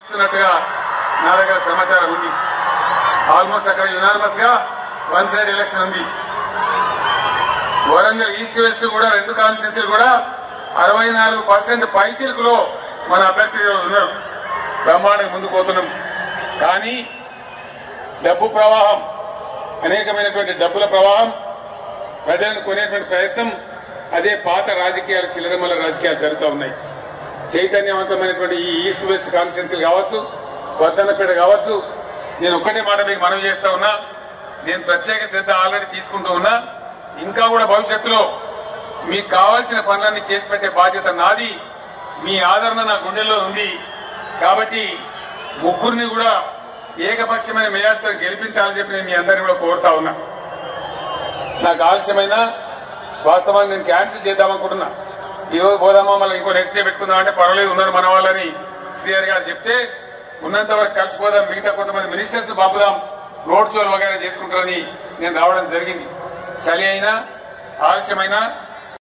ఇస్తున్నట్టుగా నా దగ్గర సమాచారం ఉంది ఆల్మోస్ట్ అక్కడ యునానిమస్ గా వన్ సైడ్ ఎలక్షన్ ఉంది వరంగల్ ఈస్ట్ వెస్ట్ కూడా రెండు కాన్స్టిట్యూన్సీలు కూడా అరవై నాలుగు పర్సెంట్ పైచిలుకులో మన అభ్యర్థి ఉన్నారు బ్రహ్మాండంగా ముందుకు పోతున్నాం కానీ డబ్బు ప్రవాహం అనేకమైనటువంటి డబ్బుల ప్రవాహం ప్రజలను కొనేటువంటి ప్రయత్నం అదే పాత రాజకీయాలు చిల్లరమల్ల రాజకీయాలు జరుగుతూ ఉన్నాయి చైతన్యవంతమైనటువంటి ఈ ఈస్ట్ వెస్ట్ కాన్స్టిట్యున్సీలు కావచ్చు వర్ధన్నపేట కావచ్చు నేను ఒక్కటే మాట మీకు మనవి చేస్తా ఉన్నా నేను ప్రత్యేక శ్రద్ధ ఆల్రెడీ తీసుకుంటూ ఉన్నా ఇంకా కూడా భవిష్యత్తులో మీకు కావాల్సిన పనులన్నీ చేసి పెట్టే బాధ్యత నాది మీ ఆదరణ నా గుండెల్లో ఉంది కాబట్టి ముగ్గురిని కూడా ఏకపక్షమైన మేయర్తో గెలిపించాలని చెప్పి నేను మీ అందరినీ కూడా కోరుతా ఉన్నా నాకు ఆలస్యమైన వాస్తవాన్ని నేను క్యాన్సిల్ చేద్దామనుకుంటున్నా ఈ రోజు పోదామా మళ్ళీ ఇంకో నెక్స్ట్ డే పెట్టుకుందాం అంటే పర్వాలేదు ఉన్నారు మన వాళ్ళని శ్రీహరి గారు చెప్తే ఉన్నంత వరకు కలిసిపోదాం మిగతా కొంతమంది మినిస్టర్స్ పంపుదాం రోడ్ షోలు వగైరా చేసుకుంటారని నేను రావడం జరిగింది చలి అయినా ఆలస్యమైనా